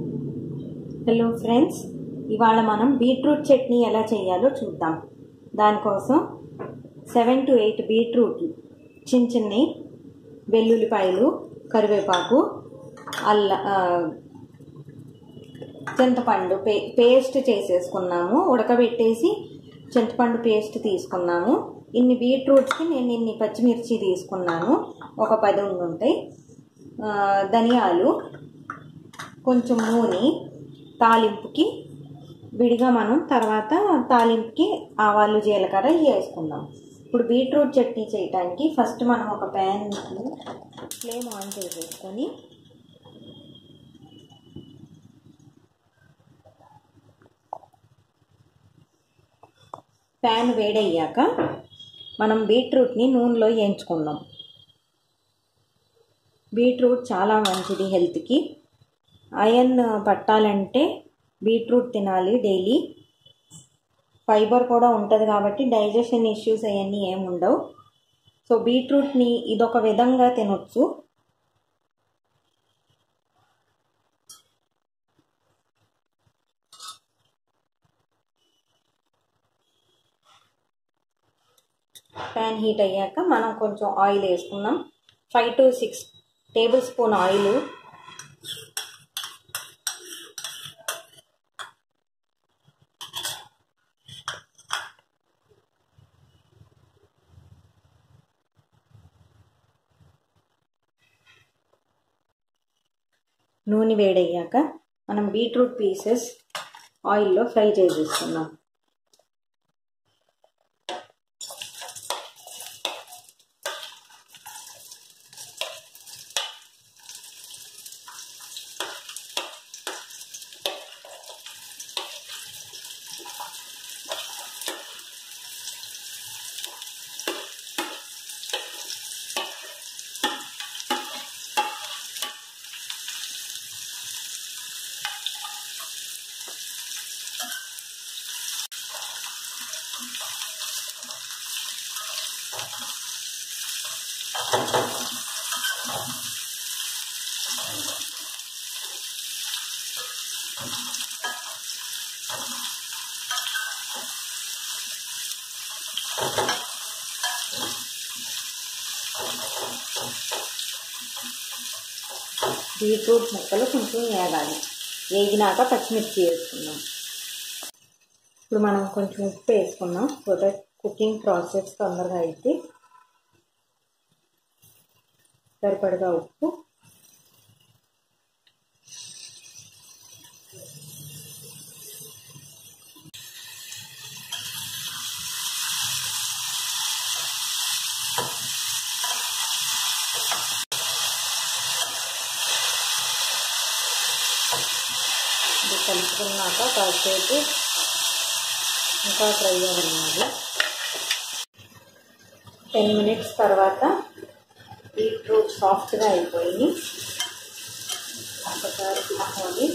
hello friends ఇవాళ మనం beetroot chutney ఎలా చేయాలో చూద్దాం దానికోసం సెవెన్ టు ఎయిట్ బీట్రూట్ చిన్న చిన్ని వెల్లుల్లిపాయలు కరివేపాకు అల్ల ఆ, చింతపండు పే పేస్ట్ చేసేసుకున్నాము ఉడకబెట్టేసి చింతపండు పేస్ట్ తీసుకున్నాము ఇన్ని బీట్రూట్స్కి నేను ఇన్ని పచ్చిమిర్చి తీసుకున్నాను ఒక పది ఉంటాయి ఆ, ధనియాలు కొంచెం నూనె తాలింపుకి విడిగా మనం తర్వాత తాలింపుకి ఆవాలు జీలకర్ర ఇవి వేసుకుందాం ఇప్పుడు బీట్రూట్ చట్నీ చేయడానికి ఫస్ట్ మనం ఒక ప్యాన్కి ఫ్లేమ్ ఆన్ చేసేసుకొని ప్యాన్ వేడయ్యాక మనం బీట్రూట్ని నూనెలో వేయించుకుందాం బీట్రూట్ చాలా మంచిది హెల్త్కి ఐరన్ పట్టాలంటే బీట్రూట్ తినాలి డైలీ ఫైబర్ కూడా ఉంటుంది కాబట్టి డైజెషన్ ఇష్యూస్ అవన్నీ ఏమి ఉండవు సో బీట్రూట్ని ఇదొక విధంగా తినొచ్చు ప్యాన్ హీట్ అయ్యాక మనం కొంచెం ఆయిల్ వేసుకుందాం five to six tablespoon oil నూనె వేడయ్యాక మనం బీట్రూట్ పీసెస్ ఆయిల్లో ఫ్రై చేసేసుకుందాం బీట్రూట్ ముక్కలు కొంచెం వేగాలి వేగినాక పచ్చిమిర్చి వేసుకుందాం ఇప్పుడు మనం కొంచెం ఉప్పు వేసుకుందాం సో దట్ కుకింగ్ ప్రాసెస్ తొందరగా అయితే సరిపడగా ఉప్పు ఇది కలుపుకున్నాక కాసేపు ఇంకా ఫ్రై అవ్వనున్నది టెన్ మినిట్స్ తర్వాత బీట్రూట్ సాఫ్ట్గా అయిపోయి ఒకసారి తీసుకొని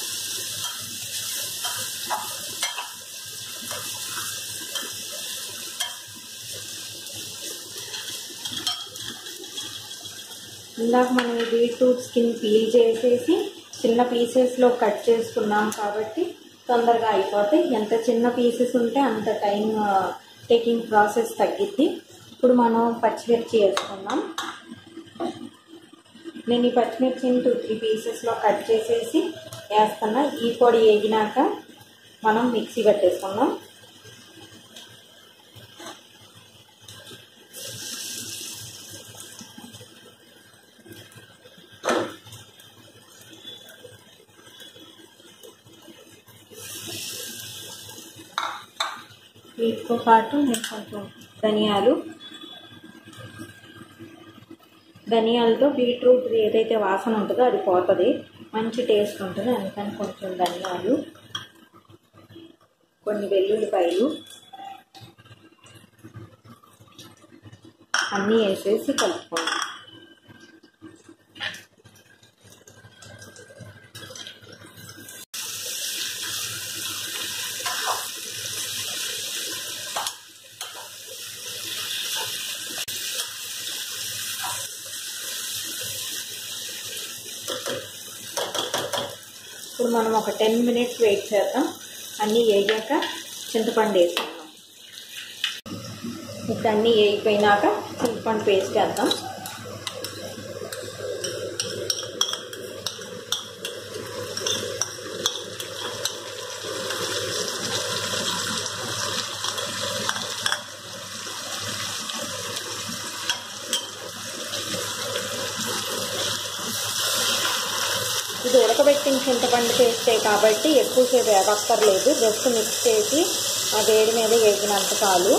ఇందాక మనం ఈ బీట్రూట్ స్కిన్ పీల్ చేసేసి చిన్న పీసెస్లో కట్ చేసుకున్నాం కాబట్టి తొందరగా అయిపోతాయి ఎంత చిన్న పీసెస్ ఉంటే అంత టైం టేకింగ్ ప్రాసెస్ తగ్గిద్ది ఇప్పుడు మనం పచ్చిమిర్చి వేసుకుందాం నేను ఈ పచ్చిమిర్చిని టూ త్రీ పీసెస్లో కట్ చేసేసి వేస్తున్నా ఈ పొడి వేగినాక మనం మిక్సీ పెట్టేసుకుందాం వీటితో పాటు నేను కొంచెం ధనియాలు ధనియాలతో బీట్రూట్ ఏదైతే వాసన ఉంటుందో అది పోతుంది మంచి టేస్ట్ ఉంటుంది అందుకని కొంచెం ధనియాలు కొన్ని వెల్లుల్లిపాయలు అన్నీ వేసేసి కలుపుకోండి ఇప్పుడు ఇప్పుడు మనం ఒక టెన్ మినిట్స్ వెయిట్ చేద్దాం అన్నీ వేగాక చింతపండు వేసుకుందాం ఇప్పుడు అన్నీ వేగిపోయినాక చింతపండు పేస్ట్ వేద్దాం ఇది ఉడకబెట్టిన చింతపండు పేస్టే కాబట్టి ఎక్కువసేపు వేగక్కర్లేదు జస్ట్ మిక్స్ చేసి ఆ వేడి మీద వేగినంత చాలు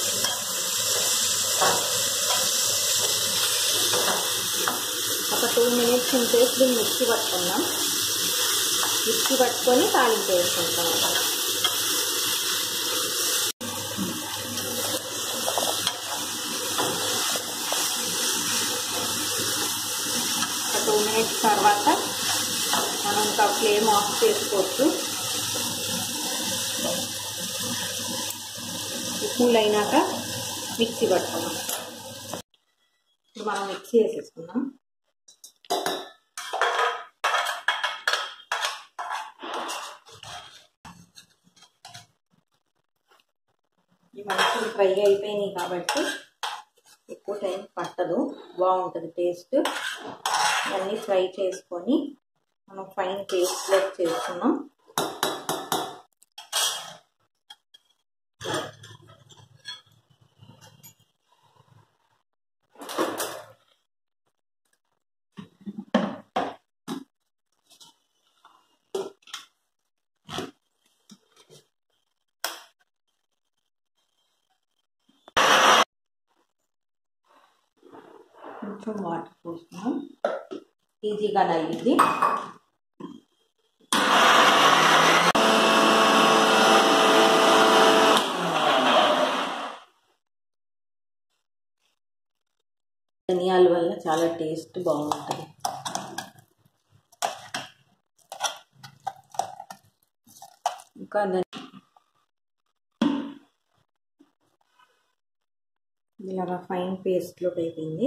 ఒక టూ మినిట్స్ ఉంచేసి దీన్ని మిక్సీ పట్టుకుందాం మిక్సీ పట్టుకొని తాలింపు వేసుకుంటాం ఒక టూ మినిట్స్ తర్వాత మనం ఇంకా ఫ్లేమ్ ఆఫ్ చేసుకోవచ్చు కూల్ అయినాక మిక్సీ పట్టుకున్నాం ఇప్పుడు మనం మిక్సీ వేసేసుకున్నాం ఈ మంచిగా ఫ్రై అయిపోయినాయి కాబట్టి ఎక్కువ టైం పట్టదు బాగుంటుంది టేస్ట్ ఇవన్నీ ఫ్రై చేసుకొని మనం ఫైన్ పేస్ట్లోకి చేసుకున్నాం కొంచెం వాటర్ పోస్తున్నాం ఈజీగా అయ్యింది ధనియాల వల్ల చాలా టేస్ట్ బాగుంటుంది ఇంకా ధని ఇలాగా ఫైన్ పేస్ట్లోకి అయిపోయింది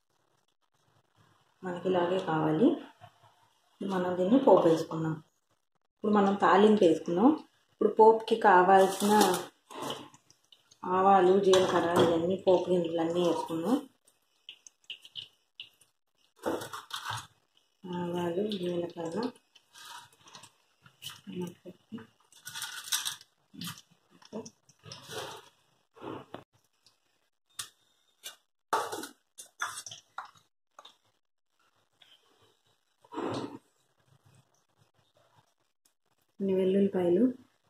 మనకి ఇలాగే కావాలి మనం దీన్ని పోపు వేసుకున్నాం ఇప్పుడు మనం తాలింపు వేసుకున్నాం ఇప్పుడు పోపుకి కావాల్సిన ఆవాలు జీలకర్ర ఇవన్నీ పోపు గింజలు అన్నీ వేసుకున్నాం ఆవాలు జీలకర్ర కొన్ని వెల్లుల్లిపాయలు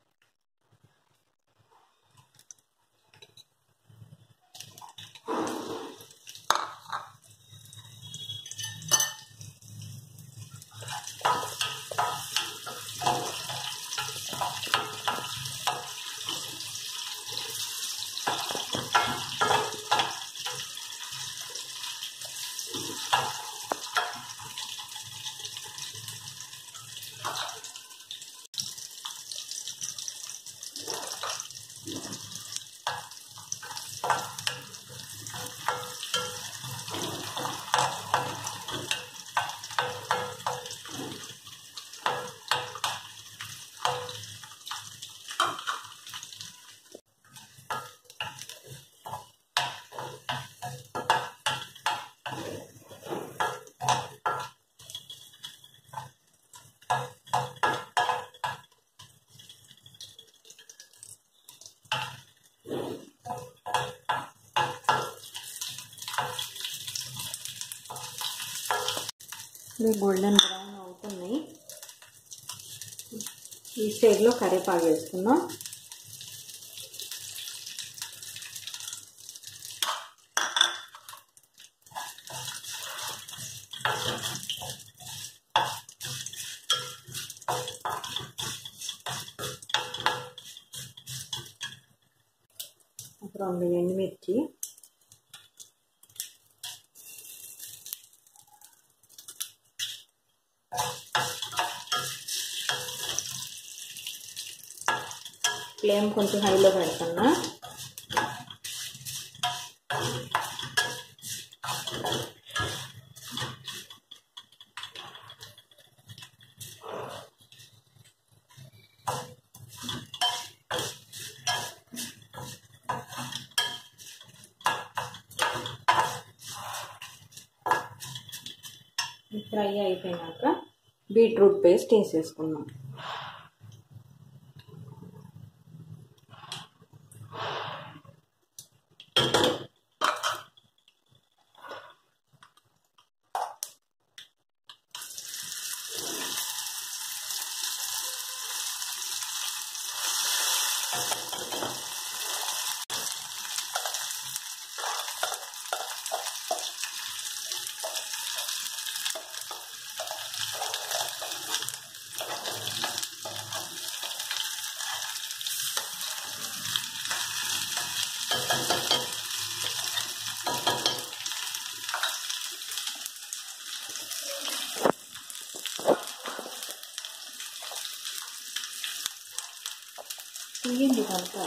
ఇవి గోల్డెన్ బ్రౌన్ అవుతున్నాయి ఈ స్టేజ్లో కరివేపాకు వేసుకుందాం ఒక రెండు ఎండుమిర్చి ఫ్లేమ్ కొంచెం హైలో పెడుతున్నా ఫ్రై అయిపోయినాక బీట్రూట్ పేస్ట్ వేసేసుకున్నాం తీయండి ఇదంతా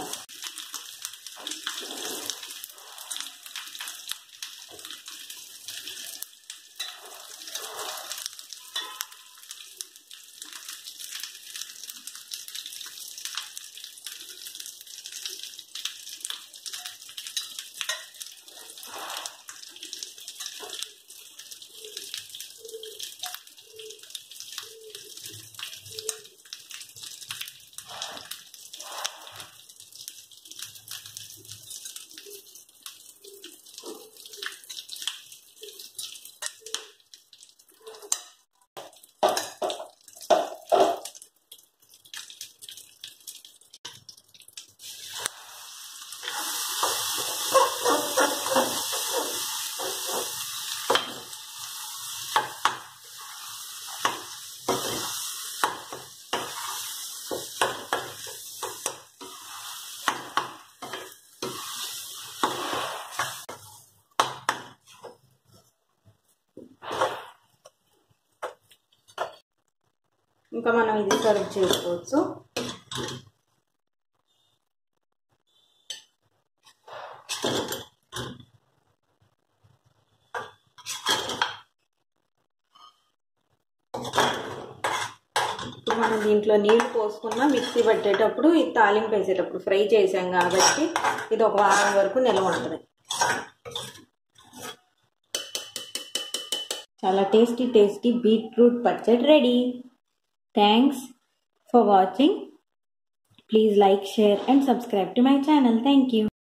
ఇంకా మనం ఇది సర్వ్ చేసుకోవచ్చు ఇప్పుడు మనం దీంట్లో నీళ్ళు పోసుకున్న మిక్సీ పట్టేటప్పుడు ఈ తాలింపు వేసేటప్పుడు ఫ్రై చేసాం కాబట్టి ఇది ఒక వారం వరకు నిల్వ ఉంటుంది చాలా టేస్టీ టేస్టీ బీట్రూట్ పచ్చడి ready thanks for watching please like share and subscribe to my channel thank you